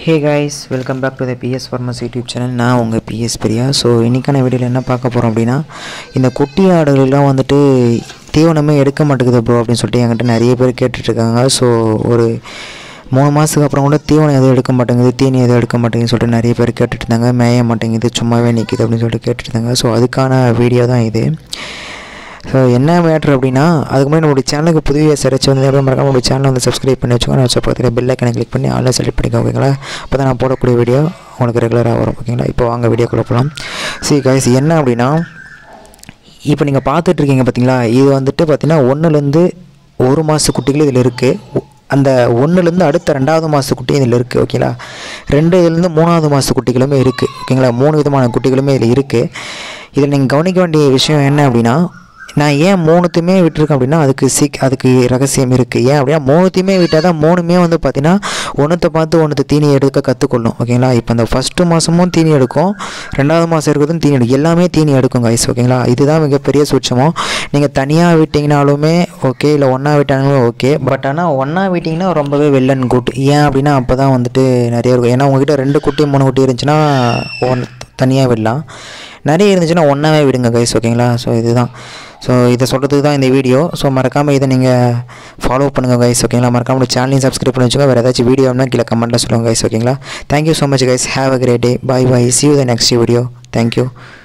hey guys welcome back to the PS pharmas YouTube channel நான் உங்கள் PS Priya so இன்றைக்கான வீடியோவில் என்ன பார்க்க போகிறோம் அப்படின்னா இந்த குட்டி ஆடுகளெலாம் வந்துட்டு தீவனமே எடுக்க மாட்டேங்குது ப்ரோ அப்படின்னு சொல்லிட்டு என்கிட்ட நிறைய பேர் கேட்டுட்ருக்காங்க ஸோ ஒரு மூணு மாதத்துக்கு அப்புறம் கூட தீவனம் எதுவும் எடுக்க மாட்டேங்குது தீனி எதுவும் எடுக்க மாட்டேங்குதுன்னு சொல்லிட்டு நிறைய பேர் கேட்டுட்டு இருந்தாங்க மேய மாட்டேங்குது சும்மாவே நிற்கிது அப்படின்னு சொல்லிட்டு கேட்டுட்டு இருந்தாங்க ஸோ அதுக்கான வீடியோ தான் இது ஸோ என்ன மேட்ரு அப்படின்னா அதுக்கு முன்னாடி நம்மளுடைய சேனலுக்கு புதிய சிறச்சி வந்து எப்படி மறக்காம நம்மளுடைய சேனலை வந்து சப்ஸ்கிரைப் பண்ணி வச்சுக்கோங்க நான் பக்கத்தில் பெல் ஐக்கனை கிளிக் பண்ணி ஆன்லைன் செலக்ட் பண்ணிக்கோ ஓகேங்களா அப்போ தான் நான் போடக்கூடிய வீடியோ உங்களுக்கு ரெகுலராக வரும் ஓகேங்களா இப்போ வாங்க வீடியோக்குள்ளே போகலாம் சரி கைஸ் என்ன அப்படின்னா இப்போ நீங்கள் பார்த்துட்ருக்கீங்க பார்த்தீங்களா இது வந்துட்டு பார்த்தீங்கன்னா ஒன்றுலேருந்து ஒரு மாத குட்டிகள் இதில் இருக்குது அந்த ஒன்றுலேருந்து அடுத்த ரெண்டாவது மாத குட்டி இதில் இருக்குது ஓகேங்களா ரெண்டு இதுலேருந்து மூணாவது மாத குட்டிகளுமே இருக்குது ஓகேங்களா மூணு விதமான குட்டிகளுமே இதில் இருக்குது இதில் நீங்கள் கவனிக்க வேண்டிய விஷயம் என்ன அப்படின்னா நான் ஏன் மூணுத்தையுமே விட்டுருக்கேன் அப்படின்னா அதுக்கு சீக் அதுக்கு ரகசியம் இருக்குது ஏன் அப்படின்னா மூணுத்தையுமே விட்டால் தான் மூணுமே வந்து பார்த்தீங்கன்னா ஒன்றுத்தை பார்த்து ஒன்றுத்தை தீனி எடுக்க கற்றுக்கொள்ளும் ஓகேங்களா இப்போ அந்த ஃபஸ்ட்டு மாதமும் தீனி எடுக்கும் ரெண்டாவது மாதம் இருக்கிறதும் தீனி எடுக்கும் எல்லாமே தீனி எடுக்கும் கைஸ் ஓகேங்களா இதுதான் மிகப்பெரிய சூட்சமம் நீங்கள் தனியாக விட்டிங்கனாலுமே ஓகே இல்லை ஒன்றா விட்டாலுமே ஓகே பட் ஆனால் ஒன்றா விட்டிங்கன்னா ரொம்பவே வெல் அண்ட் குட் ஏன் அப்படின்னா அப்போ தான் வந்துட்டு நிறைய இருக்கும் ஏன்னா உங்ககிட்ட ரெண்டு குட்டி மூணு குட்டி இருந்துச்சுன்னா ஒன் தனியாக விடலாம் நிறைய இருந்துச்சுன்னா ஒன்றாவே விடுங்க கைஸ் ஓகேங்களா ஸோ இதுதான் ஸோ இதை சொல்கிறதுக்கு தான் இந்த வீடியோ ஸோ மறக்காமல் இதை நீங்கள் ஃபாலோ பண்ணுங்கள் கைஸ் ஓகேங்களா மறக்காமல் சேனலையும் சப்ஸ்கிரைப் பண்ணி வச்சுக்கோங்க வேறு ஏதாச்சும் வீடியோனா கீழே கமெண்ட்டில் சொல்லுங்கள் கைஸ் ஓகேங்களா thank you so much guys have a great day bye bye see you the next video thank you